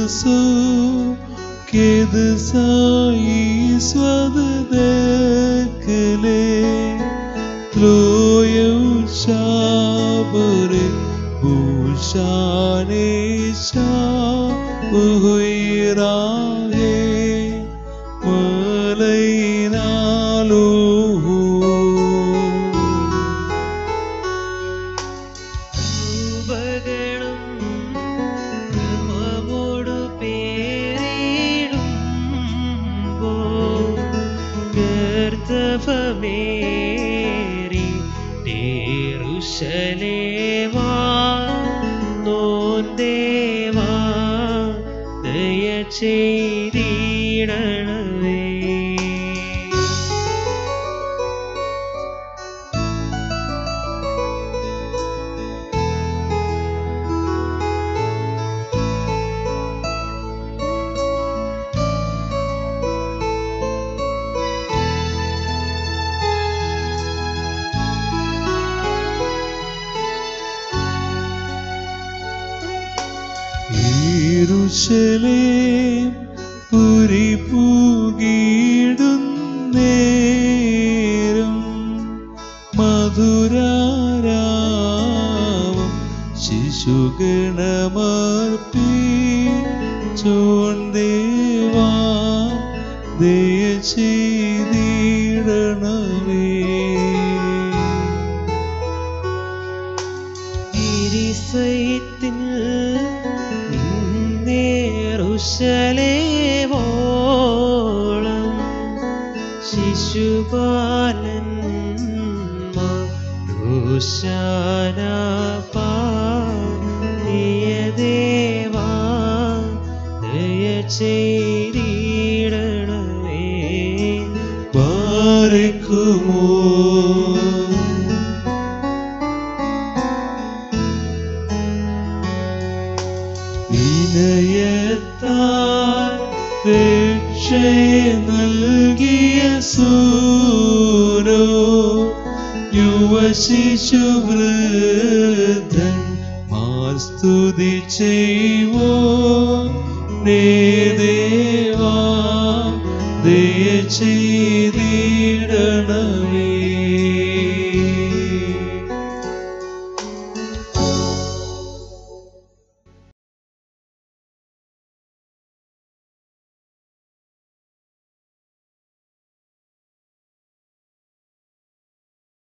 സു കേത് സായി സ്വതദക്കലെ ത്രോയൗ ശാബരെ ഭൂഷാനേ ശാബുഹുയിറാഹേ മലൈനാലോ ഉപഗണം ക്രമമോടു പേരിടുമ്പോ കർത്തവമേറി ദേറുശലേവാ നോന്ദേവാ ദയ ചെയ്തിടണമേ യെരൂശലേം പുരി പൂകിയിടും നേരം മധുരാരാമം ശിശുഗണമർപ്പി ചോണ്ടേവാ ദയ ചെയ്തിടണമേ തിരിസൈത്തിൽ നിന്നേറുശലേവോളം ശിശുപാലൻ ദേവാ ദയ ചെയ്തിടണമേ ബാരക്കുമോ വിനയത്താൽ രക്ഷയെ നൽകിയ സൂരോ യുവശിശു വൃദ്ധൻ മാർ സ്തുതി ചെയ്വോ നേ ദേവാ ദയ ചെയ്തി